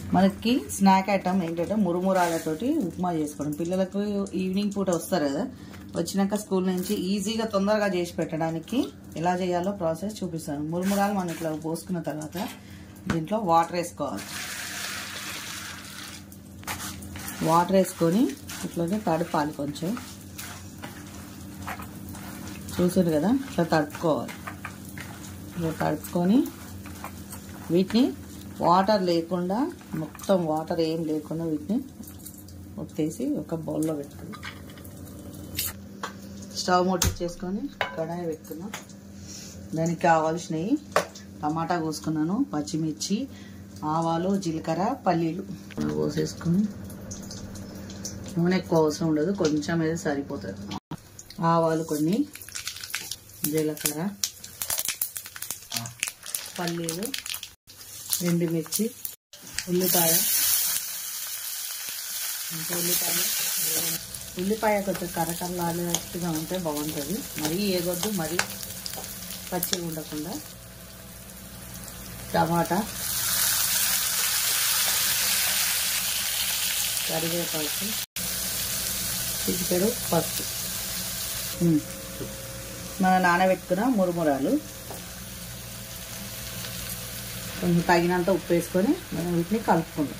మనకి snack item ఏంటంటే మురుమురాలతోటి ఉప్మా చేసుకోవడం పిల్లలకు ఈవినింగ్ పూట వస్తారు కదా వచ్చినాక స్కూల్ నుంచి ఈజీగా తొందరగా చేసి పెట్టడానికి ఎలా చేయాలో ప్రాసెస్ చూపిస్తాను మురుమురాలు మనం ఇట్లా పోసుకున్న తర్వాత దీంట్లో వాటర్ వేసుకోవాలి వాటర్ వేసుకొని ఇట్లానే తడపాలి కొంచెం చూసారు కదా ఇట్లా తడుపుకోవాలి ఇట్లా తడుపుకొని వీటిని వాటర్ లేకుండా మొత్తం వాటర్ ఏం లేకుండా వీటిని ఒత్తేసి ఒక బౌల్లో పెట్టుకుని స్టవ్ ముట్టించేసుకొని కడాయి పెట్టుకున్నాం దానికి కావాల్సినవి టమాటా కోసుకున్నాను పచ్చిమిర్చి ఆవాలు జీలకర్ర పల్లీలు ఇలా పోసేసుకొని నూనె ఎక్కువ అవసరం ఉండదు కొంచెం అయితే సరిపోతుంది ఆవాలు కొన్ని జీలకర్ర పల్లీలు ఎండుమిర్చి ఉల్లిపాయ ఇంకా ఉల్లిపాయ ఉల్లిపాయ కొంచెం కరకరలాడేట్టుగా ఉంటే బాగుంటుంది మరీ ఏగొద్దు మరీ పచ్చిగా ఉండకుండా టమాటా కరివేపాకు చిటికెడు పసుపు ఉమ్. మనం నానబెట్టుకున్న మురుమురాలు కొంచెం తగినంత ఉప్పు వేసుకొని మనం వీటిని కలుపుకుందాం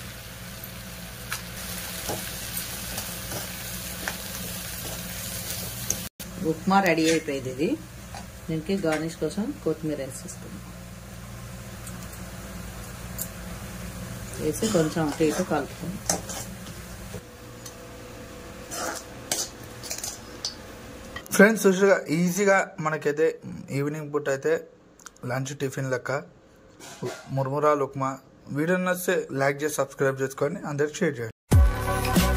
ఉప్మా రెడీ అయిపోయింది ఇది దీనికి గార్నిష్ కోసం కొత్తిమీర వేసేసుకుందాం వేసి కొంచెం అటు ఇటు కలుపుకుందాం ఫ్రెండ్స్ చూసిగా ఈజీగా మనకైతే ఈవినింగ్ పూట అయితే లంచ్ టిఫిన్ లెక్క మురుమురాలు ఉప్మా వీడియో నచ్చితే లైక్ చేసి సబ్స్క్రైబ్ చేసుకొని అందరికి షేర్ చేయండి